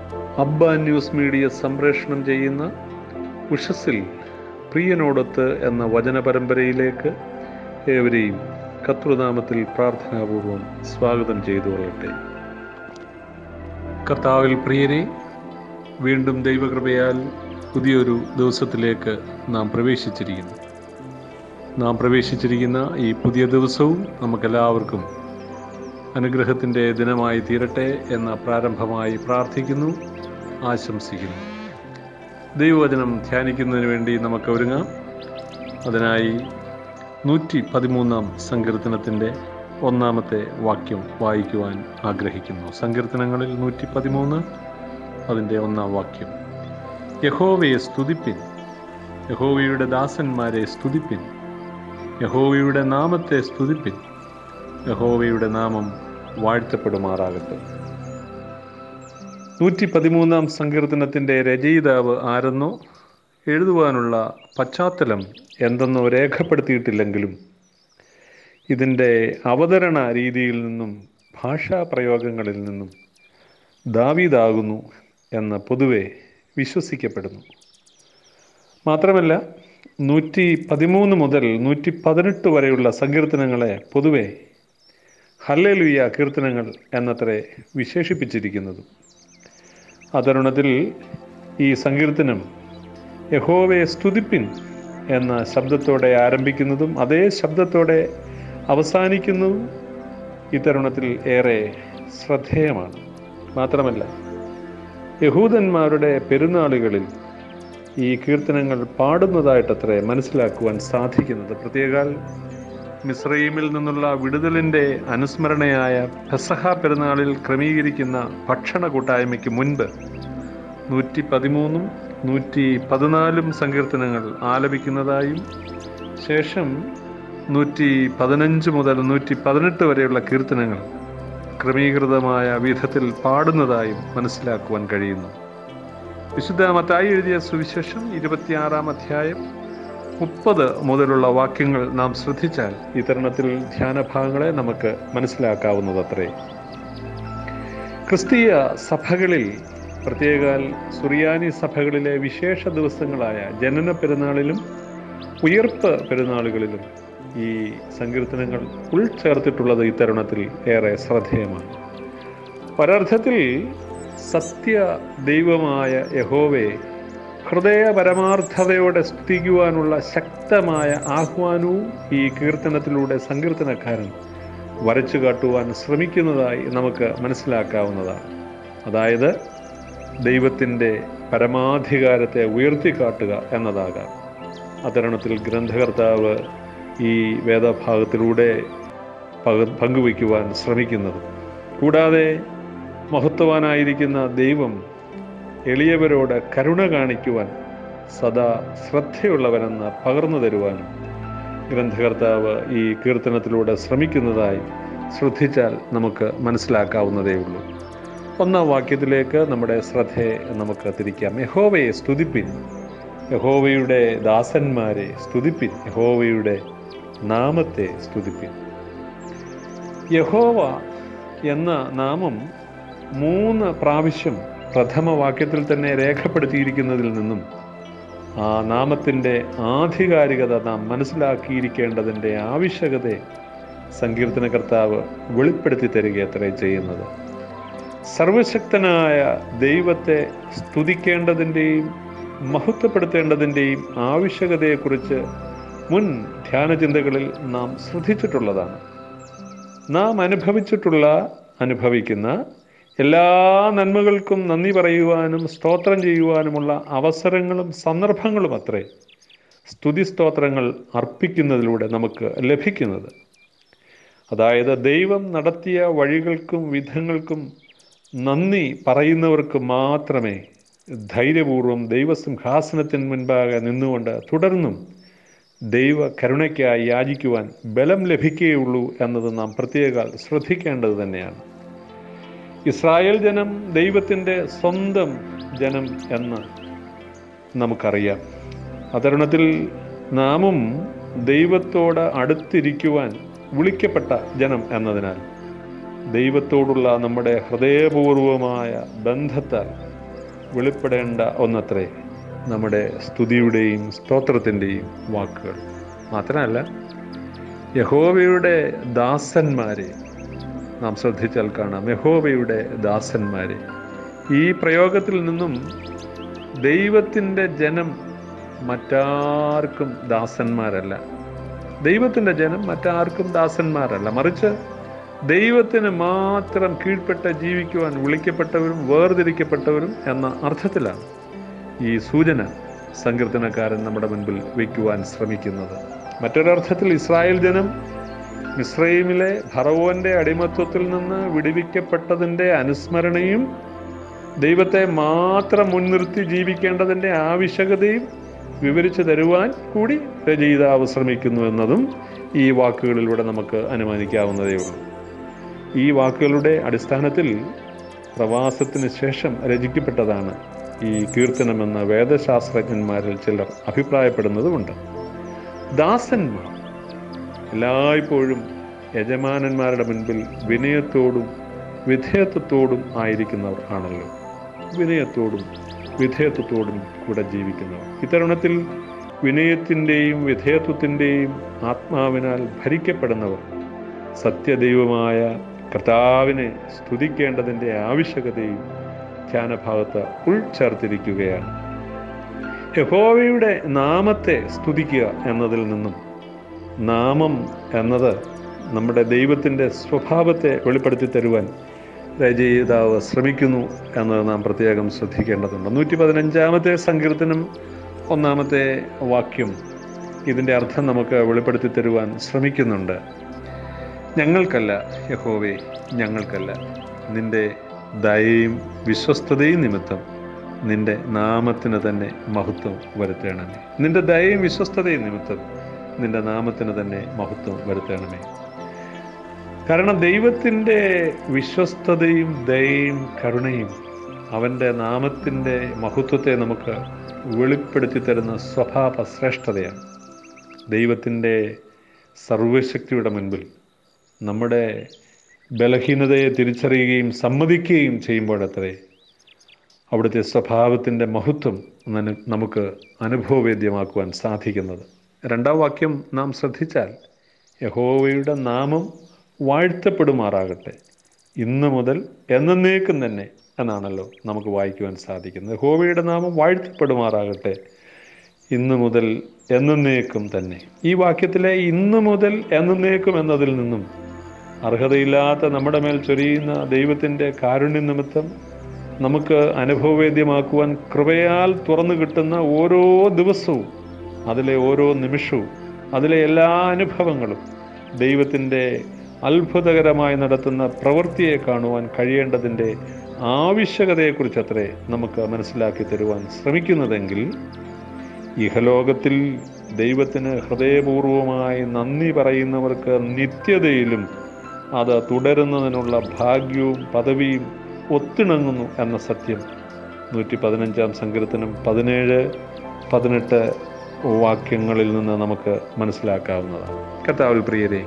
അബ്ബ news media സംപ്രേഷണം ചെയ്യുന്ന ഉഷസിൽ പ്രിയനോടൊത്ത് എന്ന വചന പരമ്പരയിലേക്ക് ഏവരെയും കർത്തൃനാമത്തിൽ പ്രാർത്ഥനാപൂർവം സ്വാഗതം ചെയ്തു കൊള്ളട്ടെ കർത്താവിൽ പ്രിയരെ വീണ്ടും ദൈവകൃപയാൽ പുതിയൊരു ദിവസത്തിലേക്ക് നാം പ്രവേശിച്ചിരിക്കുന്നു നാം പ്രവേശിച്ചിരിക്കുന്ന ഈ പുതിയ ദിവസവും നമുക്കെല്ലാവർക്കും അനുഗ്രഹത്തിൻ്റെ ദിനമായി തീരട്ടെ എന്ന പ്രാരംഭമായി പ്രാർത്ഥിക്കുന്നു ആശംസിക്കുന്നു ദൈവവചനം ധ്യാനിക്കുന്നതിന് വേണ്ടി നമുക്ക് ഒരുങ്ങാം അതിനായി നൂറ്റി പതിമൂന്നാം സങ്കീർത്തനത്തിൻ്റെ ഒന്നാമത്തെ വാക്യം വായിക്കുവാൻ ആഗ്രഹിക്കുന്നു സങ്കീർത്തനങ്ങളിൽ നൂറ്റി പതിമൂന്ന് അതിൻ്റെ ഒന്നാം വാക്യം യഹോവയെ സ്തുതിപ്പിൻ യഹോവയുടെ ദാസന്മാരെ സ്തുതിപ്പിൻ യഹോവയുടെ നാമത്തെ സ്തുതിപ്പിൻ യഹോവയുടെ നാമം വാഴ്ത്തപ്പെടുമാറാകട്ടെ നൂറ്റി പതിമൂന്നാം സങ്കീർത്തനത്തിൻ്റെ രചയിതാവ് ആരെന്നോ എഴുതുവാനുള്ള പശ്ചാത്തലം എന്തെന്നോ രേഖപ്പെടുത്തിയിട്ടില്ലെങ്കിലും ഇതിൻ്റെ അവതരണ രീതിയിൽ നിന്നും ഭാഷാ പ്രയോഗങ്ങളിൽ നിന്നും ദാവീദാകുന്നു എന്ന് പൊതുവെ വിശ്വസിക്കപ്പെടുന്നു മാത്രമല്ല നൂറ്റി പതിമൂന്ന് മുതൽ നൂറ്റി പതിനെട്ട് വരെയുള്ള സങ്കീർത്തനങ്ങളെ പൊതുവെ ഹല്ലേലുയ്യ കീർത്തനങ്ങൾ എന്നത്രേ വിശേഷിപ്പിച്ചിരിക്കുന്നതും അതരുണത്തിൽ ഈ സങ്കീർത്തനം യഹോവയെ സ്തുതിപ്പിൻ എന്ന ശബ്ദത്തോടെ ആരംഭിക്കുന്നതും അതേ ശബ്ദത്തോടെ അവസാനിക്കുന്നതും ഈ തരുണത്തിൽ ഏറെ ശ്രദ്ധേയമാണ് മാത്രമല്ല യഹൂദന്മാരുടെ പെരുന്നാളുകളിൽ ഈ കീർത്തനങ്ങൾ പാടുന്നതായിട്ടത്രേ മനസ്സിലാക്കുവാൻ സാധിക്കുന്നത് പ്രത്യേകാൽ മിസ്രൈമിൽ നിന്നുള്ള വിടുതലിൻ്റെ അനുസ്മരണയായ ഫസഹ പെരുന്നാളിൽ ക്രമീകരിക്കുന്ന ഭക്ഷണ കൂട്ടായ്മയ്ക്ക് മുൻപ് നൂറ്റി പതിമൂന്നും നൂറ്റി പതിനാലും സങ്കീർത്തനങ്ങൾ ആലപിക്കുന്നതായും ശേഷം നൂറ്റി പതിനഞ്ച് മുതൽ നൂറ്റി പതിനെട്ട് വരെയുള്ള കീർത്തനങ്ങൾ ക്രമീകൃതമായ വിധത്തിൽ പാടുന്നതായും മനസ്സിലാക്കുവാൻ കഴിയുന്നു വിശുദ്ധ മത്തായി എഴുതിയ സുവിശേഷം ഇരുപത്തിയാറാം അധ്യായം മുപ്പത് മുതലുള്ള വാക്യങ്ങൾ നാം ശ്രദ്ധിച്ചാൽ ഈ തരുണത്തിൽ ധ്യാനഭാഗങ്ങളെ നമുക്ക് മനസ്സിലാക്കാവുന്നതത്രേ ക്രിസ്തീയ സഭകളിൽ പ്രത്യേകാൽ സുറിയാനി സഭകളിലെ വിശേഷ ദിവസങ്ങളായ ജനന പെരുന്നാളിലും ഉയർപ്പ് പെരുന്നാളുകളിലും ഈ സങ്കീർത്തനങ്ങൾ ഉൾച്ചേർത്തിട്ടുള്ളത് ഈ തരുണത്തിൽ ഏറെ ശ്രദ്ധേയമാണ് ഒരർത്ഥത്തിൽ സത്യ ദൈവമായ യഹോവയെ ഹൃദയ പരമാർത്ഥതയോടെ സ്തുതിക്കുവാനുള്ള ശക്തമായ ആഹ്വാനവും ഈ കീർത്തനത്തിലൂടെ സങ്കീർത്തനക്കാരൻ വരച്ചു കാട്ടുവാൻ ശ്രമിക്കുന്നതായി നമുക്ക് മനസ്സിലാക്കാവുന്നതാണ് അതായത് ദൈവത്തിൻ്റെ പരമാധികാരത്തെ ഉയർത്തിക്കാട്ടുക എന്നതാകാം അതരണത്തിൽ ഗ്രന്ഥകർത്താവ് ഈ വേദഭാഗത്തിലൂടെ പങ്കുവയ്ക്കുവാൻ ശ്രമിക്കുന്നത് കൂടാതെ മഹത്വവാനായിരിക്കുന്ന ദൈവം എളിയവരോട് കരുണ കാണിക്കുവാൻ സദാ ശ്രദ്ധയുള്ളവനെന്ന് പകർന്നു തരുവാനും ഗ്രന്ഥകർത്താവ് ഈ കീർത്തനത്തിലൂടെ ശ്രമിക്കുന്നതായി ശ്രദ്ധിച്ചാൽ നമുക്ക് മനസ്സിലാക്കാവുന്നതേ ഉള്ളൂ ഒന്നാം വാക്യത്തിലേക്ക് നമ്മുടെ ശ്രദ്ധയെ നമുക്ക് തിരിക്കാം യഹോവയെ സ്തുതിപ്പിൻ യഹോവയുടെ ദാസന്മാരെ സ്തുതിപ്പിൻ യഹോവയുടെ നാമത്തെ സ്തുതിപ്പിൻ യഹോവ എന്ന നാമം മൂന്ന് പ്രാവശ്യം പ്രഥമ വാക്യത്തിൽ തന്നെ രേഖപ്പെടുത്തിയിരിക്കുന്നതിൽ നിന്നും ആ നാമത്തിൻ്റെ ആധികാരികത നാം മനസ്സിലാക്കിയിരിക്കേണ്ടതിൻ്റെ ആവശ്യകതയെ സങ്കീർത്തനകർത്താവ് വെളിപ്പെടുത്തി തരിക അത്രേ ചെയ്യുന്നത് സർവശക്തനായ ദൈവത്തെ സ്തുതിക്കേണ്ടതിൻ്റെയും മഹത്വപ്പെടുത്തേണ്ടതിൻ്റെയും ആവശ്യകതയെക്കുറിച്ച് മുൻ ധ്യാനചിന്തകളിൽ നാം ശ്രദ്ധിച്ചിട്ടുള്ളതാണ് നാം അനുഭവിച്ചിട്ടുള്ള അനുഭവിക്കുന്ന എല്ലാ നന്മകൾക്കും നന്ദി പറയുവാനും സ്തോത്രം ചെയ്യുവാനുമുള്ള അവസരങ്ങളും സന്ദർഭങ്ങളും അത്രേ സ്തുതി സ്തോത്രങ്ങൾ അർപ്പിക്കുന്നതിലൂടെ നമുക്ക് ലഭിക്കുന്നത് അതായത് ദൈവം നടത്തിയ വഴികൾക്കും വിധങ്ങൾക്കും നന്ദി പറയുന്നവർക്ക് മാത്രമേ ധൈര്യപൂർവ്വം ദൈവസിംഹാസനത്തിന് മുൻപാകെ നിന്നുകൊണ്ട് തുടർന്നും ദൈവ കരുണയ്ക്കായി യാചിക്കുവാൻ ബലം ലഭിക്കുകയുള്ളൂ എന്നത് നാം പ്രത്യേക ശ്രദ്ധിക്കേണ്ടത് തന്നെയാണ് ഇസ്രായേൽ ജനം ദൈവത്തിൻ്റെ സ്വന്തം ജനം എന്ന് നമുക്കറിയാം അതരുണത്തിൽ നാമും ദൈവത്തോട് അടുത്തിരിക്കുവാൻ വിളിക്കപ്പെട്ട ജനം എന്നതിനാൽ ദൈവത്തോടുള്ള നമ്മുടെ ഹൃദയപൂർവമായ ബന്ധത്താൽ വെളിപ്പെടേണ്ട ഒന്നത്രേ നമ്മുടെ സ്തുതിയുടെയും സ്തോത്രത്തിൻ്റെയും വാക്കുകൾ മാത്രമല്ല യഹോവയുടെ ദാസന്മാരെ നാം ശ്രദ്ധിച്ചാൽ കാണാം യഹോവയുടെ ദാസന്മാരെ ഈ പ്രയോഗത്തിൽ നിന്നും ദൈവത്തിൻ്റെ ജനം മറ്റാർക്കും ദാസന്മാരല്ല ദൈവത്തിൻ്റെ ജനം മറ്റാർക്കും ദാസന്മാരല്ല മറിച്ച് ദൈവത്തിന് മാത്രം കീഴ്പ്പെട്ട് ജീവിക്കുവാൻ വിളിക്കപ്പെട്ടവരും വേർതിരിക്കപ്പെട്ടവരും എന്ന അർത്ഥത്തിലാണ് ഈ സൂചന സങ്കീർത്തനക്കാരൻ നമ്മുടെ മുൻപിൽ വയ്ക്കുവാൻ ശ്രമിക്കുന്നത് മറ്റൊരർത്ഥത്തിൽ ഇസ്രായേൽ ജനം മിസ്രൈമിലെ ഭറവോന്റെ അടിമത്വത്തിൽ നിന്ന് വിടുവിക്കപ്പെട്ടതിൻ്റെ അനുസ്മരണയും ദൈവത്തെ മാത്രം മുൻനിർത്തി ജീവിക്കേണ്ടതിൻ്റെ ആവശ്യകതയും വിവരിച്ചു തരുവാൻ കൂടി രചയിതാവ് ശ്രമിക്കുന്നു എന്നതും ഈ വാക്കുകളിലൂടെ നമുക്ക് അനുമാനിക്കാവുന്നതേ ഉള്ളൂ ഈ വാക്കുകളുടെ അടിസ്ഥാനത്തിൽ പ്രവാസത്തിന് ശേഷം രചിക്കപ്പെട്ടതാണ് ഈ കീർത്തനമെന്ന് വേദശാസ്ത്രജ്ഞന്മാരിൽ ചിലർ അഭിപ്രായപ്പെടുന്നതുമുണ്ട് ദാസന്മാർ എല്ലായ്പ്പോഴും യജമാനന്മാരുടെ മുൻപിൽ വിനയത്തോടും വിധേയത്വത്തോടും ആയിരിക്കുന്നവർ ആണല്ലോ വിനയത്തോടും വിധേയത്വത്തോടും കൂടെ ജീവിക്കുന്നവർ ഇത്തരുണത്തിൽ വിനയത്തിൻ്റെയും വിധേയത്വത്തിൻ്റെയും ആത്മാവിനാൽ ഭരിക്കപ്പെടുന്നവർ സത്യദൈവമായ കർത്താവിനെ സ്തുതിക്കേണ്ടതിൻ്റെ ആവശ്യകതയും ധ്യാനഭാഗത്ത് ഉൾച്ചേർത്തിരിക്കുകയാണ് യഹോവയുടെ നാമത്തെ സ്തുതിക്കുക എന്നതിൽ നിന്നും നാമം എന്നത് നമ്മുടെ ദൈവത്തിൻ്റെ സ്വഭാവത്തെ വെളിപ്പെടുത്തി തരുവാൻ രചയിതാവ് ശ്രമിക്കുന്നു എന്നത് നാം പ്രത്യേകം ശ്രദ്ധിക്കേണ്ടതുണ്ട് നൂറ്റി പതിനഞ്ചാമത്തെ സങ്കീർത്തനം ഒന്നാമത്തെ വാക്യം ഇതിൻ്റെ അർത്ഥം നമുക്ക് വെളിപ്പെടുത്തി തരുവാൻ ശ്രമിക്കുന്നുണ്ട് ഞങ്ങൾക്കല്ല യഹോവേ ഞങ്ങൾക്കല്ല നിന്റെ ദയയും വിശ്വസ്തതയും നിമിത്തം നിന്റെ നാമത്തിന് തന്നെ മഹത്വം വരുത്തണമേ നിന്റെ ദയയും വിശ്വസ്തതയും നിമിത്തം നിന്റെ നാമത്തിന് തന്നെ മഹത്വം വരുത്തണമേ കാരണം ദൈവത്തിൻ്റെ വിശ്വസ്തതയും ദയയും കരുണയും അവൻ്റെ നാമത്തിൻ്റെ മഹത്വത്തെ നമുക്ക് വെളിപ്പെടുത്തി തരുന്ന സ്വഭാവ ശ്രേഷ്ഠതയാണ് ദൈവത്തിൻ്റെ സർവശക്തിയുടെ മുൻപിൽ നമ്മുടെ ബലഹീനതയെ തിരിച്ചറിയുകയും സമ്മതിക്കുകയും ചെയ്യുമ്പോഴത്രേ അവിടുത്തെ സ്വഭാവത്തിൻ്റെ മഹത്വം നന- നമുക്ക് അനുഭവവേദ്യമാക്കുവാൻ സാധിക്കുന്നത് രണ്ടാം വാക്യം നാം ശ്രദ്ധിച്ചാൽ യഹോവയുടെ നാമം വാഴ്ത്തപ്പെടുമാറാകട്ടെ ഇന്ന് മുതൽ എന്നേക്കും തന്നെ എന്നാണല്ലോ നമുക്ക് വായിക്കുവാൻ സാധിക്കുന്നത് യഹോവയുടെ നാമം വാഴ്ത്തപ്പെടുമാറാകട്ടെ ഇന്ന് മുതൽ എന്നേക്കും തന്നെ ഈ വാക്യത്തിലെ ഇന്ന് മുതൽ എന്നേക്കും എന്നതിൽ നിന്നും അർഹതയില്ലാത്ത നമ്മുടെ മേൽ ചൊരിയുന്ന ദൈവത്തിൻ്റെ കാരുണ്യ നിമിത്തം നമുക്ക് അനുഭവവേദ്യമാക്കുവാൻ കൃപയാൽ തുറന്നു കിട്ടുന്ന ഓരോ ദിവസവും അതിലെ ഓരോ നിമിഷവും അതിലെ എല്ലാ അനുഭവങ്ങളും ദൈവത്തിൻ്റെ അത്ഭുതകരമായി നടത്തുന്ന പ്രവൃത്തിയെ കാണുവാൻ കഴിയേണ്ടതിൻ്റെ ആവശ്യകതയെക്കുറിച്ചത്രേ നമുക്ക് മനസ്സിലാക്കി തരുവാൻ ശ്രമിക്കുന്നതെങ്കിൽ ഇഹലോകത്തിൽ ദൈവത്തിന് ഹൃദയപൂർവമായി നന്ദി പറയുന്നവർക്ക് നിത്യതയിലും അത് തുടരുന്നതിനുള്ള ഭാഗ്യവും പദവിയും ഒത്തിണങ്ങുന്നു എന്ന സത്യം നൂറ്റി പതിനഞ്ചാം സങ്കീർത്തനം പതിനേഴ് പതിനെട്ട് വാക്യങ്ങളിൽ നിന്ന് നമുക്ക് മനസ്സിലാക്കാവുന്നതാണ് കർത്താവിൽ പ്രിയരെ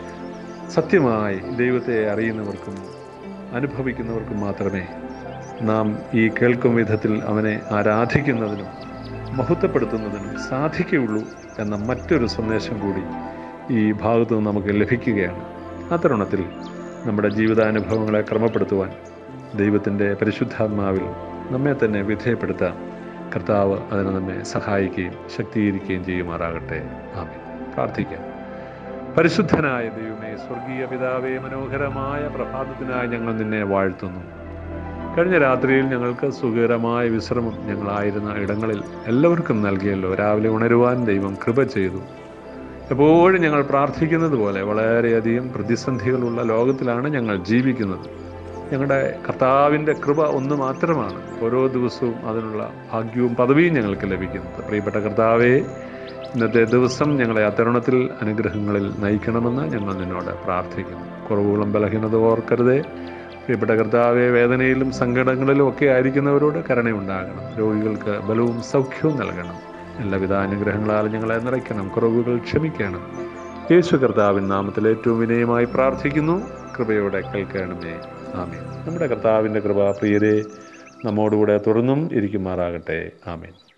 സത്യമായി ദൈവത്തെ അറിയുന്നവർക്കും അനുഭവിക്കുന്നവർക്കും മാത്രമേ നാം ഈ കേൾക്കും വിധത്തിൽ അവനെ ആരാധിക്കുന്നതിനും മഹത്വപ്പെടുത്തുന്നതിനും സാധിക്കുകയുള്ളൂ എന്ന മറ്റൊരു സന്ദേശം കൂടി ഈ ഭാഗത്തു നിന്ന് നമുക്ക് ലഭിക്കുകയാണ് ആ തരുണത്തിൽ നമ്മുടെ ജീവിതാനുഭവങ്ങളെ ക്രമപ്പെടുത്തുവാൻ ദൈവത്തിൻ്റെ പരിശുദ്ധാത്മാവിൽ നമ്മെ തന്നെ വിധേയപ്പെടുത്താൻ കർത്താവ് അതിന് നമ്മെ സഹായിക്കുകയും ശക്തീകരിക്കുകയും ചെയ്യുമാറാകട്ടെ ആമേൻ പ്രാർത്ഥിക്കാം പരിശുദ്ധനായ ദൈവമേ സ്വർഗീയ പിതാവേ മനോഹരമായ പ്രഭാതത്തിനായി ഞങ്ങൾ നിന്നെ വാഴ്ത്തുന്നു കഴിഞ്ഞ രാത്രിയിൽ ഞങ്ങൾക്ക് സുഖകരമായ വിശ്രമം ഞങ്ങളായിരുന്ന ഇടങ്ങളിൽ എല്ലാവർക്കും നൽകിയല്ലോ രാവിലെ ഉണരുവാൻ ദൈവം കൃപ ചെയ്തു എപ്പോഴും ഞങ്ങൾ പ്രാർത്ഥിക്കുന്നത് പോലെ വളരെയധികം പ്രതിസന്ധികളുള്ള ലോകത്തിലാണ് ഞങ്ങൾ ജീവിക്കുന്നത് ഞങ്ങളുടെ കർത്താവിൻ്റെ കൃപ ഒന്ന് മാത്രമാണ് ഓരോ ദിവസവും അതിനുള്ള ഭാഗ്യവും പദവിയും ഞങ്ങൾക്ക് ലഭിക്കുന്നത് പ്രിയപ്പെട്ട കർത്താവേ ഇന്നത്തെ ദിവസം ഞങ്ങളെ അത്തരുണത്തിൽ അനുഗ്രഹങ്ങളിൽ നയിക്കണമെന്ന് ഞങ്ങൾ നിന്നോട് പ്രാർത്ഥിക്കുന്നു കുറവുകളും ബലഹീനത ഓർക്കരുതേ പ്രിയപ്പെട്ട കർത്താവെ വേദനയിലും സങ്കടങ്ങളിലും ഒക്കെ ആയിരിക്കുന്നവരോട് കരുണയുണ്ടാകണം രോഗികൾക്ക് ബലവും സൗഖ്യവും നൽകണം എല്ലാവിധ അനുഗ്രഹങ്ങളാൽ ഞങ്ങളെ നിറയ്ക്കണം കുറവുകൾ ക്ഷമിക്കണം യേശു കർത്താവിൻ നാമത്തിൽ ഏറ്റവും വിനയമായി പ്രാർത്ഥിക്കുന്നു കൃപയോടെ കേൾക്കണമേ ആമേൻ നമ്മുടെ കർത്താവിൻ്റെ കൃപ പ്രിയരെ നമ്മോടുകൂടെ തുടർന്നും ഇരിക്കുമാറാകട്ടെ ആമേൻ